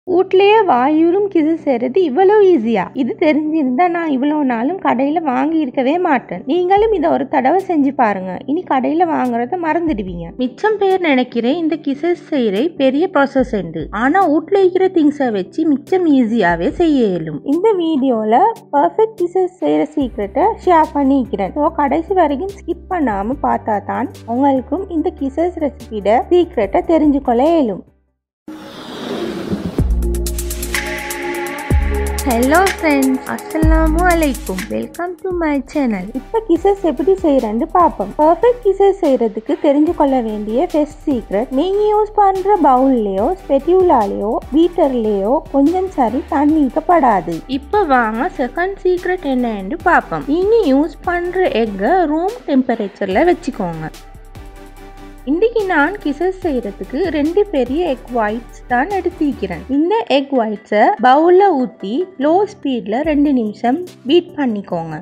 வீட்லயே வாயூரும் கிசு செய்கிறது இவ்வளோ ஈஸியா இது தெரிஞ்சிருந்தா நான் இவ்வளோ நாளும் கடையில் வாங்கி இருக்கவே மாட்டேன் நீங்களும் இதை ஒரு தடவை செஞ்சு பாருங்க இனி கடையில் வாங்குறத மறந்துடுவீங்க மிச்சம் பேர் நினைக்கிறேன் இந்த கிசஸ் செய்கிற பெரிய ப்ராசஸ் உண்டு ஆனால் வீட்டில் இருக்கிற திங்ஸை வச்சு மிச்சம் ஈஸியாகவே செய்ய இயலும் இந்த வீடியோவில் பர்ஃபெக்ட் கிசஸ் செய்கிற சீக்ரெட்டை ஷேர் பண்ணிக்கிறேன் ஸோ கடைசி வரைக்கும் ஸ்கிப் பண்ணாமல் பார்த்தா தான் உங்களுக்கும் இந்த கிசஸ் ரெசிபியோட சீக்ரெட்டை தெரிஞ்சுக்கொள்ள இயலும் ஹலோ ஃப்ரெண்ட்ஸ் அஸ்ஸலாமு அலைக்கும் வெல்கம் டு மை சேனல் இப்போ கிசஸ் எப்படி செய்கிறேன்னு பார்ப்போம் பர்ஃபெக்ட் கிசஸ் செய்கிறதுக்கு தெரிஞ்சு கொள்ள வேண்டிய ஃபெஸ்ட் சீக்ரெட் நீங்கள் யூஸ் பண்ணுற பவுல்லையோ ஸ்பெட்யூலாலேயோ பீட்டர்லேயோ கொஞ்சம் சரி தண்ணி ஊற்றப்படாது இப்போ வாங்க செகண்ட் சீக்ரெட் என்னன்னு பார்ப்போம் நீங்கள் யூஸ் பண்ணுற எக்கை ரூம் டெம்பரேச்சரில் வச்சுக்கோங்க இன்றைக்கி நான் கிசஸ் செய்கிறதுக்கு ரெண்டு பெரிய எக் ஒயிட்ஸ் தான் எடுத்திருக்கிறேன் இந்த எக் ஒயிட்ஸை பவுலில் ஊற்றி லோ ஸ்பீடில் ரெண்டு நிமிஷம் பீட் பண்ணிக்கோங்க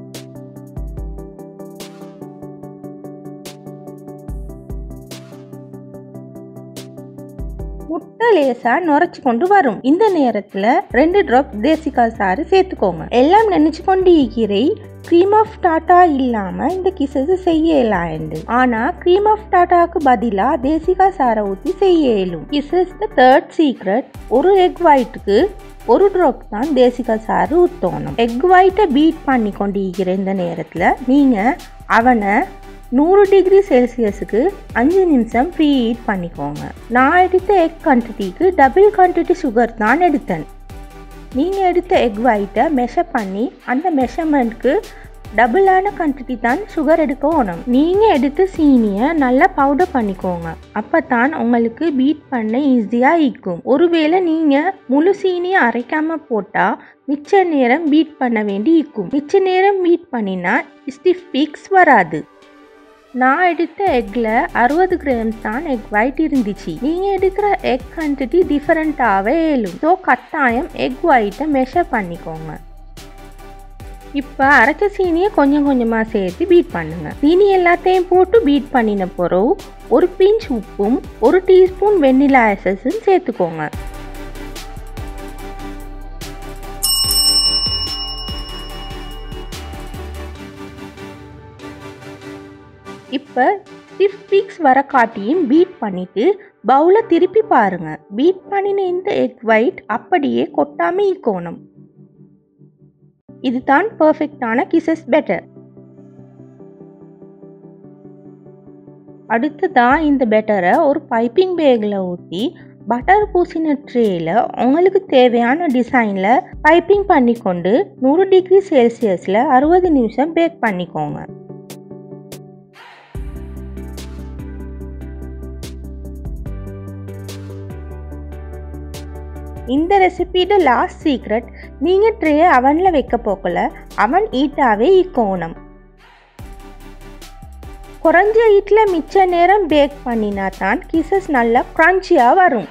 முட்டை லேசா நுரைச்சு கொண்டு வரும் இந்த நேரத்தில் ரெண்டு ட்ராப் தேசிகா சாறு சேர்த்துக்கோங்க எல்லாம் நினைச்சு கொண்டு இருக்கிறை க்ரீம் ஆஃப் டாட்டா இல்லாம இந்த கிசஸ் செய்ய இயலாண்டு ஆனா க்ரீம் ஆஃப் டாட்டாக்கு பதிலா தேசிகா சாரை ஊற்றி செய்ய இயலும் கிசஸ் தேர்ட் சீக்ரெட் ஒரு எக் ஒயிட்டுக்கு ஒரு ட்ராப் தான் தேசிகா சாறு ஊற்றணும் எக் ஒயிட்டை பீட் பண்ணி கொண்டு இருக்கிற இந்த நேரத்தில் நீங்கள் அவனை நூறு டிகிரி செல்சியஸுக்கு அஞ்சு நிமிஷம் ப்ரீ ஹீட் பண்ணிக்கோங்க நான் எடுத்த எக் குவான்டிட்டிக்கு டபுள் குவான்டிட்டி சுகர் தான் எடுத்தேன் நீங்கள் எடுத்த எக் ஒயிட்டை மெஷர் பண்ணி அந்த மெஷர்மெண்ட்க்கு டபுளான குவான்டிட்டி தான் சுகர் எடுக்கணும் நீங்கள் எடுத்த சீனியை நல்லா பவுடர் பண்ணிக்கோங்க அப்போ தான் உங்களுக்கு பீட் பண்ண ஈஸியாக இருக்கும் ஒருவேளை நீங்கள் முழு சீனியை அரைக்காமல் போட்டால் மிச்ச நேரம் பீட் பண்ண வேண்டி இருக்கும் மிச்ச நேரம் பீட் பண்ணினா ஸ்டிஃப் பீக்ஸ் வராது நான் எடுத்த எக்கில் அறுபது கிராம்ஸ் தான் எக் ஒயிட் இருந்துச்சு நீங்கள் எடுக்கிற எக் குவான்டிட்டி டிஃப்ரெண்ட்டாகவே ஏழும் ஸோ கட்டாயம் எக் ஒயிட்டை மெஷர் பண்ணிக்கோங்க இப்போ அரைச்ச சீனியை கொஞ்சம் கொஞ்சமாக சேர்த்து பீட் பண்ணுங்க சீனி எல்லாத்தையும் போட்டு பீட் பண்ணின பிறகு ஒரு பிஞ்ச் உப்பும் ஒரு டீஸ்பூன் வெண்ணிலா எசஸும் சேர்த்துக்கோங்க இப்போ ஸ்டிஃப் பீக்ஸ் வர காட்டியும் பீட் பண்ணிட்டு பவுலை திருப்பி பாருங்க பீட் பண்ணின இந்த எக் ஒயிட் அப்படியே கொட்டாம ஈக்கோணும் இதுதான் பர்ஃபெக்டான கிசஸ் பெட்டர் அடுத்ததான் இந்த பெட்டரை ஒரு பைப்பிங் பேக்கில் ஊற்றி பட்டர் பூசின ட்ரேயில் உங்களுக்கு தேவையான டிசைனில் பைப்பிங் பண்ணிக்கொண்டு நூறு டிகிரி செல்சியஸில் அறுபது நிமிஷம் பேக் பண்ணிக்கோங்க இந்த ரெசிபியோட லாஸ்ட் சீக்ரெட் நீங்கள் ட்ரேயை அவனில் வைக்க போக்கல அவன் ஈட்டாவே ஈக்கோணும் குறைஞ்ச ஹீட்டில் மிச்ச நேரம் பேக் பண்ணினா தான் கிசஸ் நல்லா க்ரன்ச்சியாக வரும்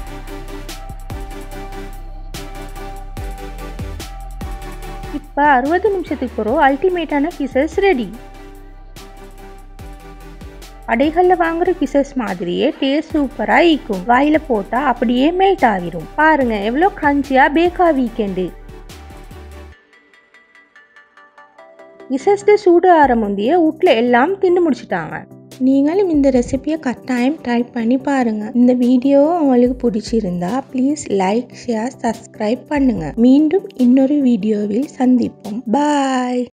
இப்போ அறுபது நிமிஷத்துக்கு பிறகு அல்டிமேட்டான கிசஸ் ரெடி கடைகளில் வாங்குற கிசஸ் மாதிரியே டேஸ்ட் சூப்பராக இருக்கும் வாயில் போட்டால் அப்படியே மெல்ட் ஆகிரும் பாருங்க எவ்வளோ க்ரன்ச்சியாக பேக்கா வீக்கெண்டு கிசஸ்டு சூடு ஆற முந்தைய வீட்டில் எல்லாம் தின்னு முடிச்சிட்டாங்க நீங்களும் இந்த ரெசிபியை கட்டாயம் ட்ரை பண்ணி பாருங்கள் இந்த வீடியோ உங்களுக்கு பிடிச்சிருந்தா ப்ளீஸ் லைக் ஷேர் சப்ஸ்கிரைப் பண்ணுங்கள் மீண்டும் இன்னொரு வீடியோவில் சந்திப்போம் பாய்